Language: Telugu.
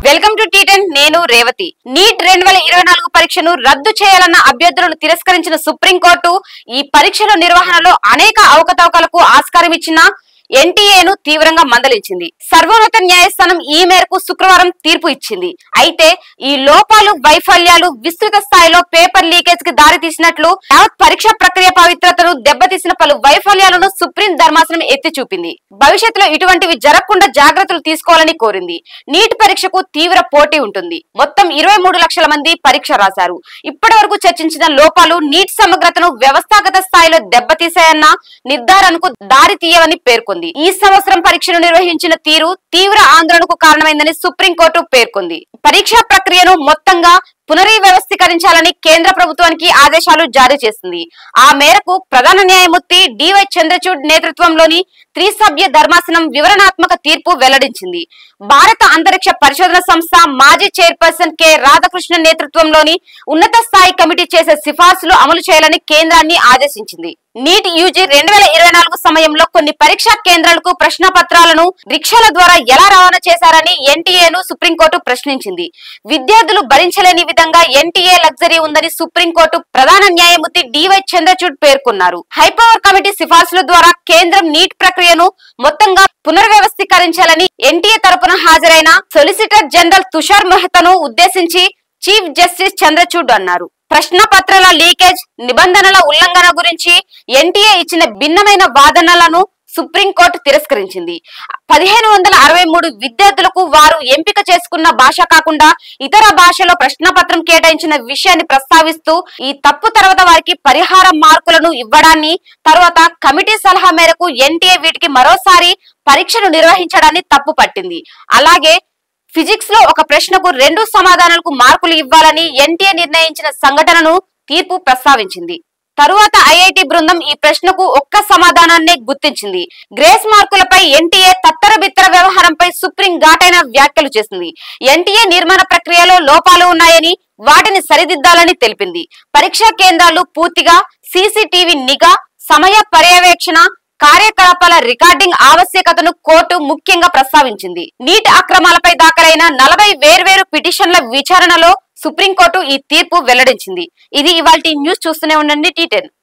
వెల్కమ్ టు టీటెన్ నేను రేవతి నీట్ రెండు వేల ఇరవై నాలుగు పరీక్షను రద్దు చేయాలన్న అభ్యర్థులను తిరస్కరించిన సుప్రీంకోర్టు ఈ పరీక్షల నిర్వహణలో అనేక అవకతవకలకు ఆస్కారం ఇచ్చిన ఎన్టీఏను తీవ్రంగా మందలించింది సర్వోన్నత న్యాయస్థానం ఈ మేరకు శుక్రవారం తీర్పు ఇచ్చింది అయితే ఈ లోపాలు వైఫల్యాలు విస్తృత స్థాయిలో పేపర్ లీకేజ్ కి దారి తీసినట్లు యావత్ పరీక్ష ప్రక్రియ పవిత్రతను దెబ్బతీసిన పలు వైఫల్యాలను సుప్రీం ధర్మాసనం ఎత్తి చూపింది భవిష్యత్తులో ఇటువంటివి జరగకుండా జాగ్రత్తలు తీసుకోవాలని కోరింది నీట్ పరీక్షకు తీవ్ర పోటీ ఉంటుంది మొత్తం ఇరవై మూడు లక్షల మంది పరీక్ష రాశారు ఇప్పటి వరకు చర్చించిన లోపాలు నీట్ సమగ్రతను వ్యవస్థాగత స్థాయిలో దెబ్బతీశాయన్న నిర్ధారణకు దారి తీయవని పేర్కొంది ఈ సంవత్సరం పరీక్షను నిర్వహించిన తీరు తీవ్ర ఆందోళనకు కారణమైందని సుప్రీంకోర్టు పేర్కొంది పరీక్షా ప్రక్రియను మొత్తంగా పునర్వ్యవస్థీకరించాలని కేంద్ర ప్రభుత్వానికి ఆదేశాలు జారీ చేసింది ఆ మేరకు ప్రధాన న్యాయమూర్తి డివై చంద్రచూడ్ నేతృత్వంలోని త్రిసభ్య ధర్మాసనం వివరణాత్మక తీర్పు వెల్లడించింది భారత అంతరిక్ష పరిశోధన సంస్థ మాజీ చైర్పర్సన్ కె రాధాకృష్ణ నేతృత్వంలోని ఉన్నత స్థాయి కమిటీ చేసే సిఫార్సులు అమలు చేయాలని కేంద్రాన్ని ఆదేశించింది నీట్ యూజీ రెండు వేల ఇరవై నాలుగు సమయంలో కొన్ని పరీక్షా కేంద్రాలకు ప్రశ్న పత్రాలను రిక్షాల ద్వారా ఎలా రవాణా చేశారని ఎన్టీఏను సుప్రీంకోర్టు ప్రశ్నించింది విద్యార్థులు భరించలేని విధంగా ఎన్టీఏ లగ్జరీ ఉందని సుప్రీంకోర్టు ప్రధాన న్యాయమూర్తి డివై చంద్రచూడ్ పేర్కొన్నారు హైపవర్ కమిటీ సిఫార్సుల ద్వారా కేంద్రం నీట్ ప్రక్రియను మొత్తంగా పునర్వ్యవస్థీకరించాలని ఎన్టీఏ తరపున హాజరైన సొలిసిటర్ జనరల్ తుషార్ మెహతాను ఉద్దేశించి చీఫ్ జస్టిస్ చంద్రచూడ్ అన్నారు ప్రశ్న పత్రాల లీకేజ్ నిబంధనల ఉల్లంఘన గురించి ఎన్టీఏ ఇచ్చిన భిన్నమైన వాదనలను సుప్రీంకోర్టు తిరస్కరించింది పదిహేను వందల అరవై మూడు విద్యార్థులకు వారు ఎంపిక చేసుకున్న భాష కాకుండా ఇతర భాషలో ప్రశ్నపత్రం కేటాయించిన విషయాన్ని ప్రస్తావిస్తూ ఈ తప్పు తర్వాత వారికి పరిహార మార్కులను ఇవ్వడాన్ని తర్వాత కమిటీ సలహా మేరకు ఎన్టీఏ వీటికి మరోసారి పరీక్షను నిర్వహించడాన్ని తప్పు పట్టింది అలాగే ఫిజిక్స్ లో ఒక ప్రశ్నకు రెండు సమాధానాలకు మార్కులు ఇవ్వాలని ఎన్టీఏ నిర్ణయించిన సంఘటనను తీర్పు ప్రస్తావించింది తరువాత ఐఐటి బృందం ఈ ప్రశ్నకు ఒక్క సమాధానాన్నే గుర్తించింది గ్రేస్ మార్కులపై ఎన్టీఏ తత్తర బిత్తర వ్యవహారంపై సుప్రీం ఘాటైన వ్యాఖ్యలు చేసింది ఎన్టీఏ నిర్మాణ ప్రక్రియలో లోపాలు ఉన్నాయని వాటిని సరిదిద్దాలని తెలిపింది పరీక్షా కేంద్రాలు పూర్తిగా సీసీటీవీ నిఘా సమయ పర్యవేక్షణ కార్యకలాపాల రికార్డింగ్ ఆవశ్యకతను కోర్టు ముఖ్యంగా ప్రస్తావించింది నీట్ అక్రమాలపై దాఖలైన నలభై వేర్వేరు పిటిషన్ల విచారణలో సుప్రీంకోర్టు ఈ తీర్పు వెల్లడించింది ఇది ఇవాల్టి న్యూస్ చూస్తూనే ఉండండి టీ టెన్